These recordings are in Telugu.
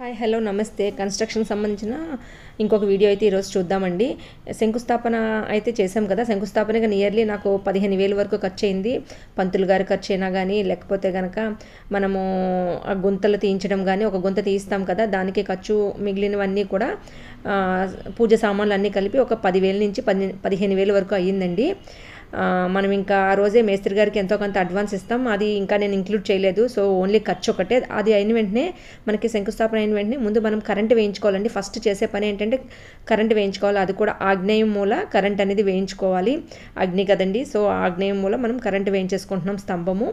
హాయ్ హలో నమస్తే కన్స్ట్రక్షన్ సంబంధించిన ఇంకొక వీడియో అయితే ఈరోజు చూద్దామండి శంకుస్థాపన అయితే చేసాం కదా శంకుస్థాపనగా నియర్లీ నాకు పదిహేను వేలు వరకు ఖర్చు అయింది పంతులు గారి ఖర్చు అయినా కానీ లేకపోతే కనుక మనము ఆ గుంతలు తీయించడం కానీ ఒక గుంత తీయిస్తాం కదా దానికి ఖర్చు మిగిలినవన్నీ కూడా ఆ, పూజ సామాన్లు అన్నీ కలిపి ఒక పదివేల నుంచి పది పదిహేను వేలు వరకు అయ్యిందండి ఆ, మనం ఇంకా ఆ రోజే మేస్త్రి గారికి ఎంతో కొంత అడ్వాన్స్ ఇస్తాం అది ఇంకా నేను ఇంక్లూడ్ చేయలేదు సో ఓన్లీ ఖర్చు ఒకటే అది అయిన వెంటనే మనకి శంకుస్థాపన అయిన వెంటనే ముందు మనం కరెంట్ వేయించుకోవాలండి ఫస్ట్ చేసే పని ఏంటంటే కరెంట్ వేయించుకోవాలి అది కూడా ఆగ్నేయం మూల కరెంట్ అనేది వేయించుకోవాలి అగ్ని కదండి సో ఆగ్నేయం మూల మనం కరెంట్ వేయించేసుకుంటున్నాం స్తంభము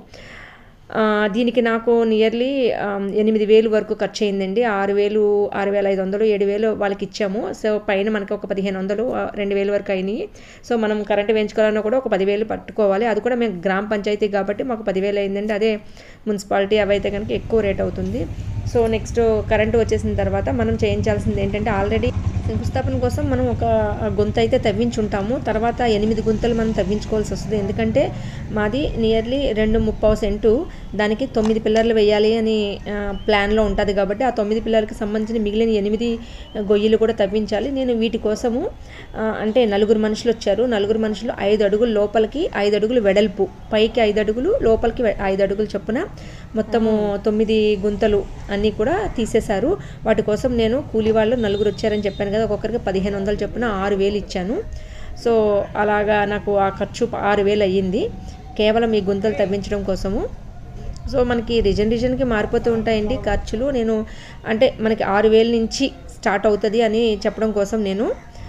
ఆ, దీనికి నాకు నియర్లీ ఎనిమిది వేలు వరకు ఖర్చు అయిందండి ఆరు వేలు ఆరు వేల ఐదు వందలు ఏడు వేలు వాళ్ళకి ఇచ్చాము సో పైన మనకి ఒక పదిహేను వందలు ఆ, రెండు వేలు వరకు అయినాయి సో మనం కరెంట్ పెంచుకోవాలన్నా కూడా ఒక పదివేలు పట్టుకోవాలి అది కూడా మేము గ్రామ పంచాయతీ కాబట్టి మాకు పదివేలు అయిందండి అదే మున్సిపాలిటీ అవి అయితే కనుక ఎక్కువ రేట్ అవుతుంది సో నెక్స్ట్ కరెంట్ వచ్చేసిన తర్వాత మనం చేయించాల్సింది ఏంటంటే ఆల్రెడీ శంకుస్థాపన కోసం మనం ఒక గుంత అయితే తవ్వించుంటాము తర్వాత ఎనిమిది గుంతలు మనం తవ్వించుకోవాల్సి వస్తుంది ఎందుకంటే మాది నియర్లీ రెండు ముప్పావు సెంటు దానికి తొమ్మిది పిల్లర్లు వేయాలి అని ఆ, ప్లాన్లో ఉంటుంది కాబట్టి ఆ తొమ్మిది పిల్లర్కి సంబంధించిన మిగిలిన ఎనిమిది గొయ్యిలు కూడా తవ్వించాలి నేను వీటి కోసము ఆ, అంటే నలుగురు మనుషులు వచ్చారు నలుగురు మనుషులు ఐదు అడుగులు లోపలికి ఐదు అడుగులు వెడల్పు పైకి ఐదు అడుగులు లోపలికి వె- ఐదు అడుగులు చొప్పున మొత్తము తొమ్మిది గుంతలు అన్నీ కూడా తీసేశారు వాటి కోసం నేను కూలీ వాళ్ళు నలుగురు వచ్చారని చెప్పాను కదా ఒక్కొక్కరికి పదిహేను వందలు చొప్పున ఆరు వేలు ఇచ్చాను సో అలాగా నాకు ఆ ఖర్చు ఆరు వేలు అయ్యింది కేవలం ఈ గుంతలు తవ్వించడం కోసము సో మనకి రిజన్ రిజన్కి మారిపోతూ ఉంటాయండి ఖర్చులు నేను అంటే మనకి ఆరు వేల నుంచి స్టార్ట్ అవుతుంది అని చెప్పడం కోసం నేను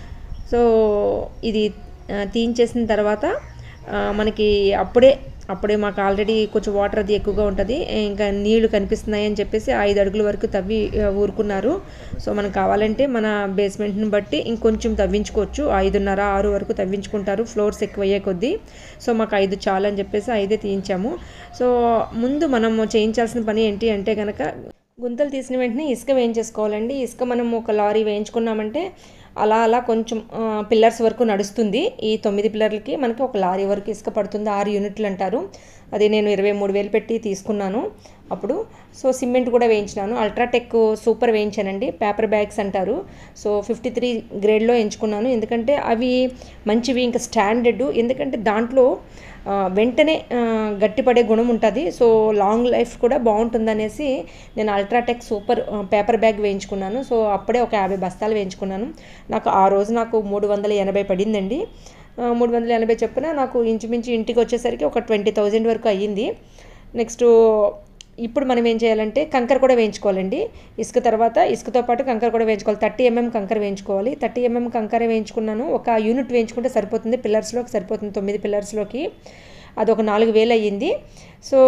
సో ఇది ఆ, తీయించేసిన తర్వాత ఆ, మనకి అప్పుడే అప్పుడే మాకు ఆల్రెడీ కొంచెం వాటర్ అది ఎక్కువగా ఉంటుంది ఇంకా నీళ్లు కనిపిస్తున్నాయి అని చెప్పేసి ఐదు అడుగుల వరకు తవ్వి ఆ, ఊరుకున్నారు సో మనకు కావాలంటే మన బేస్మెంట్ని బట్టి ఇంకొంచెం తవ్వించుకోవచ్చు ఐదున్నర ఆరు వరకు తవ్వించుకుంటారు ఫ్లోర్స్ ఎక్కువ అయ్యే కొద్దీ సో మాకు ఐదు చాలు అని చెప్పేసి ఐదే తీయించాము సో ముందు మనము చేయించాల్సిన పని ఏంటి అంటే కనుక గుంతలు తీసిన వెంటనే ఇసుక వేయించేసుకోవాలండి ఇసుక మనం ఒక లారీ వేయించుకున్నామంటే అలా అలా కొంచెం పిల్లర్స్ వరకు నడుస్తుంది ఈ తొమ్మిది పిల్లర్లకి మనకి ఒక లారీ వరకు ఇసుక పడుతుంది ఆరు యూనిట్లు అంటారు అది నేను ఇరవై మూడు వేలు పెట్టి తీసుకున్నాను అప్పుడు సో సిమెంట్ కూడా వేయించినాను అల్ట్రాటెక్ సూపర్ వేయించానండి పేపర్ బ్యాగ్స్ అంటారు సో ఫిఫ్టీ త్రీ గ్రేడ్లో ఎంచుకున్నాను ఎందుకంటే అవి మంచివి ఇంకా స్టాండర్డ్ ఎందుకంటే దాంట్లో ఆ, వెంటనే ఆ, గట్టిపడే గుణం ఉంటుంది సో లాంగ్ లైఫ్ కూడా బాగుంటుంది అనేసి నేను అల్ట్రాటెక్ సూపర్ ఆ, పేపర్ బ్యాగ్ వేయించుకున్నాను సో అప్పుడే ఒక యాభై బస్తాలు వేయించుకున్నాను నాకు ఆ రోజు నాకు మూడు వందల ఎనభై పడిందండి ఆ, మూడు వందల ఎనభై చొప్పున నాకు ఇంచుమించు ఇంటికి వచ్చేసరికి ఒక ట్వంటీ థౌజండ్ వరకు అయ్యింది నెక్స్ట్ ఇప్పుడు మనం ఏం చేయాలంటే కంకర కూడా వేయించుకోవాలండి ఇసుక తర్వాత ఇసుకతో పాటు కంకర కూడా వేయించుకోవాలి థర్టీ ఎంఎం కంకర వేయించుకోవాలి థర్టీ ఎంఎం కంకర వేయించుకున్నాను ఒక యూనిట్ వేయించుకుంటే సరిపోతుంది పిల్లర్స్లోకి సరిపోతుంది తొమ్మిది పిల్లర్స్లోకి అది ఒక నాలుగు వేలు అయ్యింది సో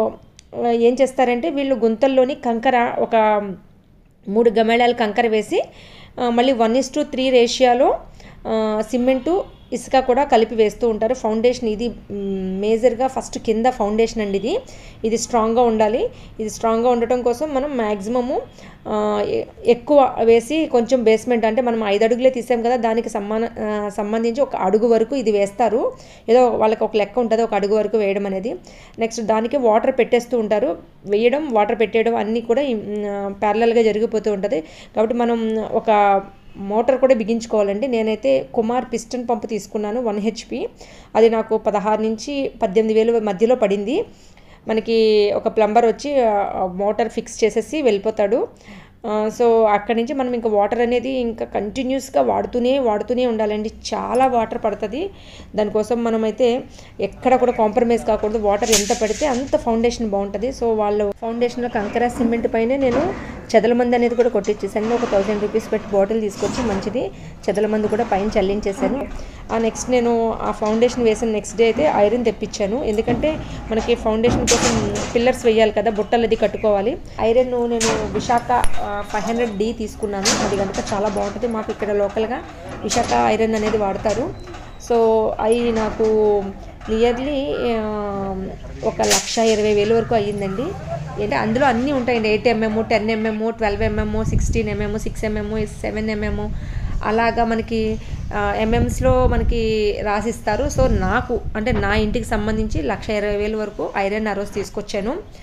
ఆ, ఏం చేస్తారంటే వీళ్ళు గుంతల్లోని కంకర ఒక మూడు గమేళాలు కంకర వేసి ఆ, మళ్ళీ వన్ ఇస్ టు త్రీ రేషియాలో సిమెంటు ఇసుక కూడా కలిపి వేస్తూ ఉంటారు ఫౌండేషన్ ఇది మ్, మేజర్గా ఫస్ట్ కింద ఫౌండేషన్ అండి ఇది ఇది స్ట్రాంగ్గా ఉండాలి ఇది స్ట్రాంగ్గా ఉండటం కోసం మనం మ్యాక్సిమము ఆ, ఎ- ఎక్కువ వేసి కొంచెం బేస్మెంట్ అంటే మనం ఐదు అడుగులే తీసాం కదా దానికి సమాన ఆ, సంబంధించి ఒక అడుగు వరకు ఇది వేస్తారు ఏదో వాళ్ళకి ఒక లెక్క ఉంటుంది ఒక అడుగు వరకు వేయడం అనేది నెక్స్ట్ దానికి వాటర్ పెట్టేస్తూ ఉంటారు వేయడం వాటర్ పెట్టేయడం అన్నీ కూడా ప్యారలల్గా జరిగిపోతూ ఉంటుంది కాబట్టి మనం ఒక మోటార్ కూడా బిగించుకోవాలండి నేనైతే కుమార్ పిస్టన్ పంపు తీసుకున్నాను వన్ హెచ్పి అది నాకు పదహారు నుంచి పద్దెనిమిది వేలు మధ్యలో పడింది మనకి ఒక ప్లంబర్ వచ్చి ఆ మోటార్ ఫిక్స్ చేసేసి వెళ్ళిపోతాడు ఆ, సో అక్కడి నుంచి మనం ఇంకా వాటర్ అనేది ఇంకా కంటిన్యూస్గా వాడుతూనే వాడుతూనే ఉండాలండి చాలా వాటర్ పడుతుంది దానికోసం మనమైతే ఎక్కడ కూడా కాంప్రమైజ్ కాకూడదు వాటర్ ఎంత పడితే అంత ఫౌండేషన్ బాగుంటుంది సో వాళ్ళు ఫౌండేషన్లో కంకర సిమెంట్ పైనే నేను చెదల మందు అనేది కూడా కొట్టించేసాను ఒక థౌసండ్ రూపీస్ పెట్టి బాటిల్ తీసుకొచ్చి మంచిది చెదల మందు కూడా పైన చల్లించేసాను ఆ నెక్స్ట్ నేను ఆ ఫౌండేషన్ వేసిన నెక్స్ట్ డే అయితే ఐరన్ తెప్పించాను ఎందుకంటే మనకి ఫౌండేషన్ కోసం పిల్లర్స్ వేయాలి కదా బుట్టలు అది కట్టుకోవాలి ఐరన్ నేను విశాఖ ఫైవ్ హండ్రెడ్ డి తీసుకున్నాను అది కనుక చాలా బాగుంటుంది మాకు ఇక్కడ లోకల్గా విశాఖ ఐరన్ అనేది వాడతారు సో అవి నాకు నియర్లీ ఒక లక్ష ఇరవై వేలు వరకు అయ్యిందండి అంటే అందులో అన్నీ ఉంటాయండి eight mm ten mm twelve mm sixteen mm six mm seven mm అలాగా మనకి ఎంఎంస్లో మనకి రాసిస్తారు సో నాకు అంటే నా ఇంటికి సంబంధించి లక్ష ఇరవై వేలు వరకు ఐరన్ ఆ రోజు తీసుకొచ్చాను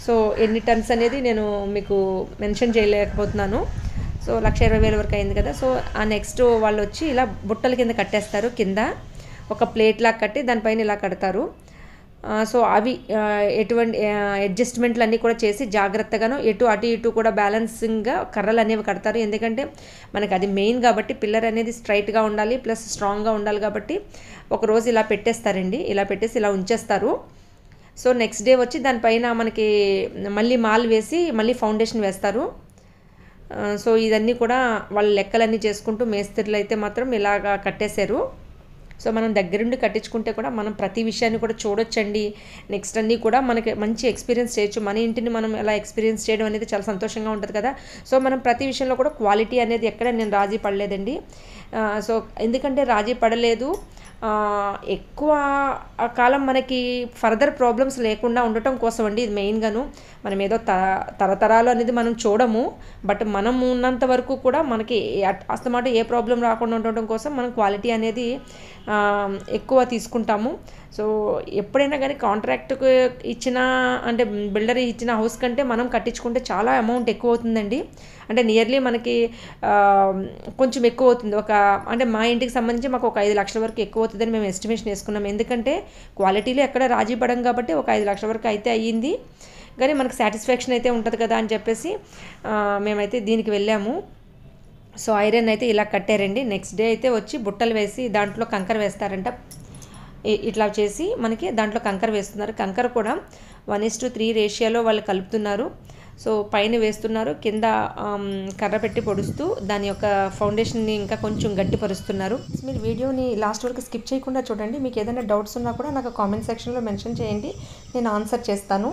సో ఎన్ని టన్స్ అనేది నేను మీకు మెన్షన్ చేయలేకపోతున్నాను సో లక్ష ఇరవై వేల వరకు అయింది కదా సో ఆ నెక్స్ట్ వాళ్ళు వచ్చి ఇలా బుట్టల కింద కట్టేస్తారు కింద ఒక ప్లేట్ లాగా కట్టి దానిపైన ఇలా కడతారు ఆ, సో అవి ఆ, ఎటువంటి అడ్జస్ట్మెంట్లు అన్నీ కూడా చేసి జాగ్రత్తగాను ఎటు అటు ఇటు కూడా బ్యాలెన్సింగ్గా కర్రలు అనేవి కడతారు ఎందుకంటే మనకి అది మెయిన్ కాబట్టి పిల్లర్ అనేది స్ట్రైట్గా ఉండాలి ప్లస్ స్ట్రాంగ్గా ఉండాలి కాబట్టి ఒక రోజు ఇలా పెట్టేస్తారండి ఇలా పెట్టేసి ఇలా ఉంచేస్తారు సో నెక్స్ట్ డే వచ్చి దానిపైన మనకి మళ్ళీ మాల్ వేసి మళ్ళీ ఫౌండేషన్ వేస్తారు ఆ, సో ఇదన్నీ కూడా వాళ్ళ లెక్కలన్నీ చేసుకుంటూ మేస్త్రీలు అయితే మాత్రం ఇలాగా కట్టేశారు సో మనం దగ్గరుండి కట్టించుకుంటే కూడా మనం ప్రతి విషయాన్ని కూడా చూడొచ్చండి నెక్స్ట్ అన్నీ కూడా మనకి మంచి ఎక్స్పీరియన్స్ చేయొచ్చు మన ఇంటిని మనం ఎలా ఎక్స్పీరియన్స్ చేయడం అనేది చాలా సంతోషంగా ఉంటుంది కదా సో మనం ప్రతి విషయంలో కూడా క్వాలిటీ అనేది ఎక్కడ నేను రాజీ పడలేదండి ఆ, సో ఎందుకంటే రాజీ పడలేదు ఆ, ఎక్కువ కాలం మనకి ఫర్దర్ ప్రాబ్లమ్స్ లేకుండా ఉండటం కోసం అండి ఇది మెయిన్గాను మనం ఏదో త తరతరాలు అనేది మనం చూడము బట్ మనం ఉన్నంత వరకు కూడా మనకి అట్- అస్తమాట ఏ ప్రాబ్లం రాకుండా ఉండటం కోసం మనం క్వాలిటీ అనేది ఆ, ఎక్కువ తీసుకుంటాము సో ఎప్పుడైనా కానీ కాంట్రాక్ట్కి ఇచ్చిన అంటే బిల్డర్ ఇచ్చిన హౌస్ కంటే మనం కట్టించుకుంటే చాలా అమౌంట్ ఎక్కువ అవుతుందండి అంటే నియర్లీ మనకి ఆ, కొంచెం ఎక్కువ అవుతుంది ఒక అంటే మా ఇంటికి సంబంధించి మాకు ఒక ఐదు లక్షల వరకు ఎక్కువ అవుతుందని మేము ఎస్టిమేషన్ వేసుకున్నాం ఎందుకంటే క్వాలిటీలో ఎక్కడ రాజీ పడం కాబట్టి ఒక ఐదు లక్షల వరకు అయితే అయ్యింది కానీ మనకు సాటిస్ఫాక్షన్ అయితే ఉంటుంది కదా అని చెప్పేసి ఆ, మేమైతే దీనికి వెళ్ళాము సో ఐరన్ అయితే ఇలా కట్టారండి నెక్స్ట్ డే అయితే వచ్చి బుట్టలు వేసి దాంట్లో కంకర వేస్తారంట ఇ- ఇట్లా చేసి మనకి దాంట్లో కంకర వేస్తున్నారు కంకర కూడా వన్ ఇస్ టు త్రీ రేషియోలో వాళ్ళు కలుపుతున్నారు సో పైన వేస్తున్నారు కింద ఆమ్, కర్ర పెట్టి పొడుస్తూ దాని యొక్క ఫౌండేషన్ని ఇంకా కొంచెం గట్టిపరుస్తున్నారు మీరు వీడియోని లాస్ట్ వరకు స్కిప్ చేయకుండా చూడండి మీకు ఏదైనా డౌట్స్ ఉన్నా కూడా నాకు కామెంట్ సెక్షన్లో మెన్షన్ చేయండి నేను ఆన్సర్ చేస్తాను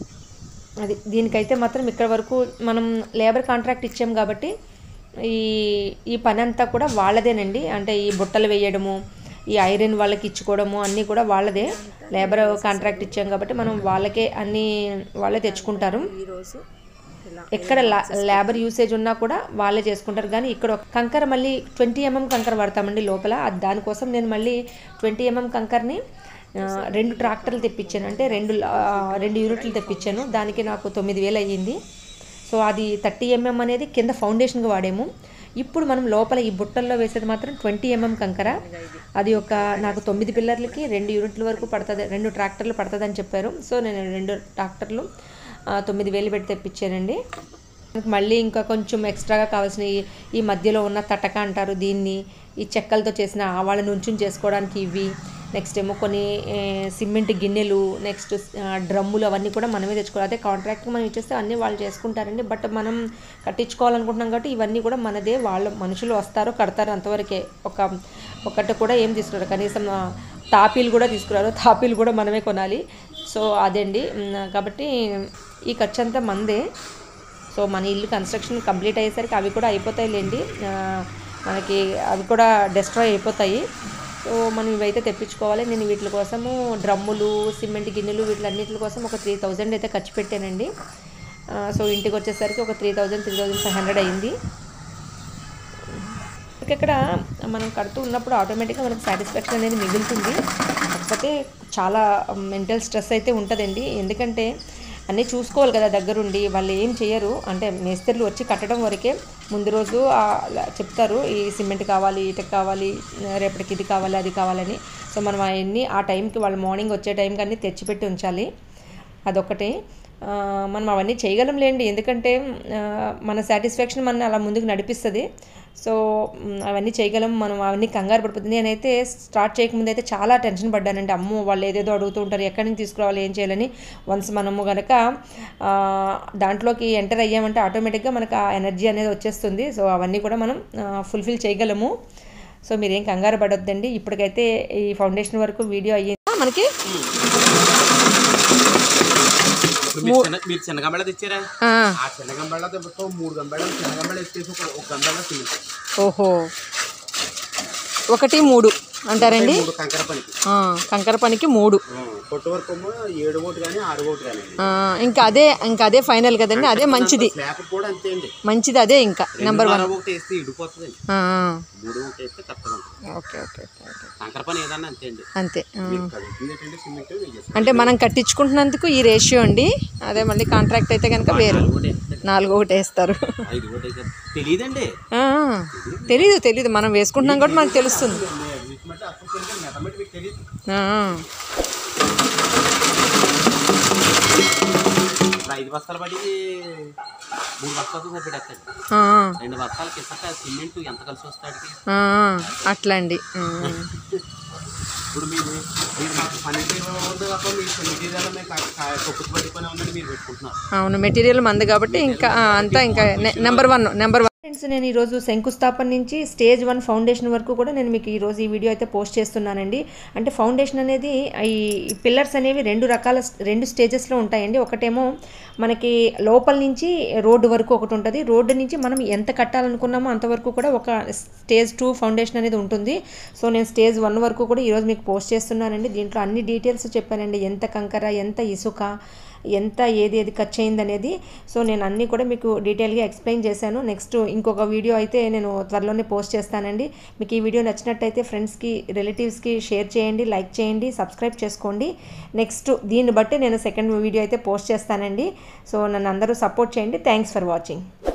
అది దీనికైతే మాత్రం ఇక్కడ వరకు మనం లేబర్ కాంట్రాక్ట్ ఇచ్చాం కాబట్టి ఈ ఈ పని అంతా కూడా వాళ్ళదేనండి అంటే ఈ బుట్టలు వేయడము ఈ ఐరన్ వాళ్ళకి ఇచ్చుకోవడము అన్నీ కూడా వాళ్ళదే లేబర్ కాంట్రాక్ట్ ఇచ్చాం కాబట్టి మనం వాళ్ళకే అన్నీ వాళ్ళే తెచ్చుకుంటారు ఈరోజు ఇలా ఎక్కడ లా- లేబర్ యూసేజ్ ఉన్నా కూడా వాళ్ళే చేసుకుంటారు కానీ ఇక్కడ ఒక కంకర మళ్ళీ ట్వంటీ ఎంఎం కంకర వాడతామండి లోపల అది దానికోసం నేను మళ్ళీ ట్వంటీ ఎంఎం కంకర్ని ఆ, రెండు ట్రాక్టర్లు తెప్పించాను అంటే రెండు ఆ, రెండు యూనిట్లు తెప్పించాను దానికి నాకు తొమ్మిది వేలు అయ్యింది సో అది థర్టీ ఎంఎం అనేది కింద ఫౌండేషన్గా వాడాము ఇప్పుడు మనం లోపల ఈ బుట్టల్లో వేసేది మాత్రం ట్వంటీ ఎంఎం కంకర అది ఒక నాకు తొమ్మిది పిల్లర్లకి రెండు యూనిట్ల వరకు పడుతుంది రెండు ట్రాక్టర్లు పడుతుందని చెప్పారు సో నేను రెండు ట్రాక్టర్లు ఆ, తొమ్మిది వేలు పెట్టి తెప్పించానండి మనకు మళ్ళీ ఇంకా కొంచెం ఎక్స్ట్రాగా కావాల్సిన ఈ- ఈ మధ్యలో ఉన్న తటక అంటారు దీన్ని ఈ చెక్కలతో చేసిన ఆవాళ్ళ నుంచుని చేసుకోవడానికి ఇవి నెక్స్ట్ ఏమో కొన్ని ఏ, సిమెంట్ గిన్నెలు నెక్స్ట్ ఆ, డ్రమ్ములు అవన్నీ కూడా మనమే తెచ్చుకోవాలి అదే కాంట్రాక్ట్ మనం ఇచ్చేస్తే అన్నీ వాళ్ళు చేసుకుంటారండి బట్ మనం కట్టించుకోవాలనుకుంటున్నాం కాబట్టి ఇవన్నీ కూడా మనదే వాళ్ళ మనుషులు వస్తారు కడతారు అంతవరకే ఒక ఒకటి కూడా ఏం తీసుకురారు కనీసం ఆ, తాపీలు కూడా తీసుకురారు తాపీలు కూడా మనమే కొనాలి సో అదండి ఉమ్, కాబట్టి ఈ ఖర్చు అంతా మందే సో మన ఇల్లు కన్స్ట్రక్షన్ కంప్లీట్ అయ్యేసరికి అవి కూడా అయిపోతాయిలేండి ఆ, మనకి అవి కూడా డిస్ట్రాయ్ అయిపోతాయి సో మనం ఇవైతే తెప్పించుకోవాలి నేను వీటి కోసము డ్రమ్ములు సిమెంట్ గిన్నెలు వీటిలన్నిటి కోసం ఒక త్రీ థౌజండ్ అయితే ఖర్చు పెట్టానండి ఆ, సో ఇంటికి వచ్చేసరికి ఒక three thousand three thousand five hundred అయింది ఇక్కడ మనం కడుతూ ఉన్నప్పుడు ఆటోమేటిక్గా మనకు సాటిస్ఫాక్షన్ అనేది మిగులుతుంది కాకపోతే చాలా మెంటల్ స్ట్రెస్ అయితే ఉంటుందండి ఎందుకంటే అన్నీ చూసుకోవాలి కదా దగ్గరుండి వాళ్ళు ఏం చేయరు అంటే మేస్త్రీలు వచ్చి కట్టడం వరకే ముందు రోజు ఆ చెప్తారు ఈ సిమెంట్ కావాలి ఇటుక కావాలి రేపటికి ఇది కావాలి అది కావాలని సో మనం అవన్నీ ఆ టైంకి వాళ్ళు మార్నింగ్ వచ్చే టైంకి అన్నీ తెచ్చిపెట్టి ఉంచాలి అదొకటి ఆ, మనం అవన్నీ చేయగలం లేండి ఎందుకంటే ఆ, మన సాటిస్ఫాక్షన్ మన అలా ముందుకు నడిపిస్తుంది సో మ్, అవన్నీ చేయగలం మనం అవన్నీ కంగారు పడిపోతుంది నేనైతే స్టార్ట్ చేయకముందు అయితే చాలా టెన్షన్ పడ్డానండి అమ్మో వాళ్ళు ఏదేదో అడుగుతూ ఉంటారు ఎక్కడి నుంచి తీసుకురావాలి ఏం చేయాలని వన్స్ మనము గనక ఆ, దాంట్లోకి ఎంటర్ అయ్యామంటే ఆటోమేటిక్గా మనకు ఆ ఎనర్జీ అనేది వచ్చేస్తుంది సో అవన్నీ కూడా మనం ఫుల్ఫిల్ చేయగలము సో మీరేం కంగారు పడొద్దండి ఇప్పటికైతే ఈ ఫౌండేషన్ వరకు వీడియో అయ్యింది మనకి ఇప్పుడు మీరు చిన్న మీరు చిన్న గంబెళ తెచ్చారా ఆ చిన్న గంబెళ దెబ్బతో మూడు గంబెళలు చిన్న గంబెళ ఎత్తేసి ఒక ఒక గంబెళ సిమెంట్ ఓహో ఒకటి మూడు అంటారండి మూడు కంకర పనికి ఆ, కంకర పనికి మూడు ఆ, పొట్టు వరకు ఏమో ఏడు ఓటు కానీ ఆరు ఓటు కానీ ఆ, ఇంకా అదే ఇంకా అదే ఫైనల్ కదండి అదే మంచిది స్లాబ్ కూడా అంతే అండి మంచిది అదే ఇంకా నెంబర్ వన్ ఒకటి వేస్తే ఇడిపోతుందండి మూడు ఒకటి వేస్తే కరెక్ట్గా ఉంటుంది ఓకే ఓకే ఓకే ఓకే కంకర పని ఏదన్నా అంతే అండి అంతే ఆ. మీరు కలుపుతుంది ఏంటంటే సిమెంట్ వేసేస్తారు అంటే మనం కట్టించుకుంటున్నందుకు ఈ రేషియో అండి అదే మళ్ళీ కాంట్రాక్ట్ అయితే కనుక వేరు నాలుగు ఓటు వేస్తే నాలుగు ఒకటి వేస్తారు ఐదు ఓటు వేస్తే తెలియదండి ఆ, తెలీదు తెలీదు మనం వేసుకుంటున్నాం కూడా మనకు తెలుస్తుంది వీటిమంటే అప్పుడు తెలియదు మెటమెట్ మీకు తెలియదు ఆ, ఇప్పుడు ఐదు బస్తాలు పడి మూడు బస్తాలతో సరిపెట్టేస్తాడు ఆ, రెండు బస్తాలకి ఇస్తాక సిమెంట్ ఎంత కలిసి వస్తాడికి ఆ, అట్లా అండి ఆ, ఇప్పుడు మీరు మీరు మాకు పని ఉంది తప్ప మీకు మెటీరియల్ మీకు కొక్కుతు పట్టి పని ఉందని మీరు పెట్టుకుంటున్నారు అవును మెటీరియల్ మంది కాబట్టి ఇంకా ఆ, అంతా ఇంకా number one number one friends నేను ఈరోజు శంకుస్థాపన నుంచి స్టేజ్ వన్ ఫౌండేషన్ వరకు కూడా నేను మీకు ఈరోజు ఈ వీడియో అయితే పోస్ట్ చేస్తున్నానండి అంటే ఫౌండేషన్ అనేది ఈ పిల్లర్స్ అనేవి రెండు రకాల రెండు స్టేజెస్లో ఉంటాయండి ఒకటేమో మనకి లోపల నుంచి రోడ్డు వరకు ఒకటి ఉంటుంది రోడ్డు నుంచి మనం ఎంత కట్టాలనుకున్నామో అంతవరకు కూడా ఒక స్టేజ్ టూ ఫౌండేషన్ అనేది ఉంటుంది సో నేను స్టేజ్ వన్ వరకు కూడా ఈరోజు మీకు పోస్ట్ చేస్తున్నానండి దీంట్లో అన్ని డీటెయిల్స్ చెప్పానండి ఎంత కంకర ఎంత ఇసుక ఎంత ఏది ఏది ఖర్చు అయింది అనేది సో నేను అన్నీ కూడా మీకు డీటెయిల్గా ఎక్స్ప్లెయిన్ చేశాను నెక్స్ట్ ఇంకొక వీడియో అయితే నేను త్వరలోనే పోస్ట్ చేస్తానండి మీకు ఈ వీడియో నచ్చినట్టయితే ఫ్రెండ్స్కి రిలేటివ్స్కి షేర్ చేయండి లైక్ చేయండి సబ్స్క్రైబ్ చేసుకోండి నెక్స్ట్ దీన్ని బట్టి నేను సెకండ్ వీడియో అయితే పోస్ట్ చేస్తానండి సో నన్ను అందరూ సపోర్ట్ చేయండి థ్యాంక్స్ ఫర్ వాచింగ్